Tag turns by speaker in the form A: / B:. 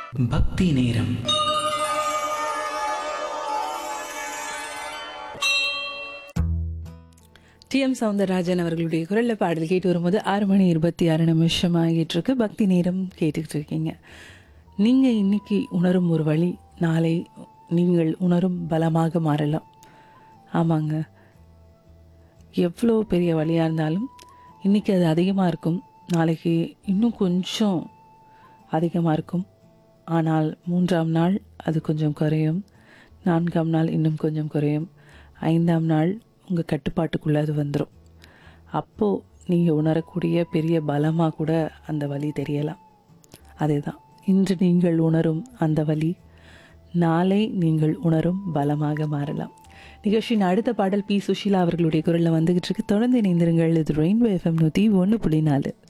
A: பக்தி நேரம்
B: D M Soundararajan அவர்களுடைய குரலில் பாடல் கேட்டு வரும்போது ஆறு மணி இருபத்தி ஆறு நிமிஷம் ஆகிட்டு இருக்கு பக்தி நேரம் கேட்டுக்கிட்டு இருக்கீங்க நீங்கள் இன்னைக்கு உணரும் ஒரு வழி நாளை நீங்கள் உணரும் பலமாக மாறலாம் ஆமாங்க எவ்வளோ பெரிய வழியாக இருந்தாலும் இன்றைக்கி அது அதிகமாக இருக்கும் நாளைக்கு இன்னும் கொஞ்சம் அதிகமாக இருக்கும் ஆனால் மூன்றாம் நாள் அது கொஞ்சம் குறையும் நான்காம் நாள் இன்னும் கொஞ்சம் குறையும் ஐந்தாம் நாள் உங்கள் கட்டுப்பாட்டுக்குள்ளே அது வந்துடும் அப்போது நீங்கள் உணரக்கூடிய பெரிய பலமாக கூட அந்த வலி தெரியலாம் அதேதான் இன்று நீங்கள் உணரும் அந்த வலி நாளை நீங்கள் உணரும் பலமாக மாறலாம் நிகழ்ச்சியின் அடுத்த பாடல் பி சுஷீலா அவர்களுடைய குரலில் வந்துகிட்டு இருக்கு தொடர்ந்து இணைந்திருங்கள் இது ரெயின்போ எஃப்எம் நூற்றி ஒன்று புள்ளி நாலு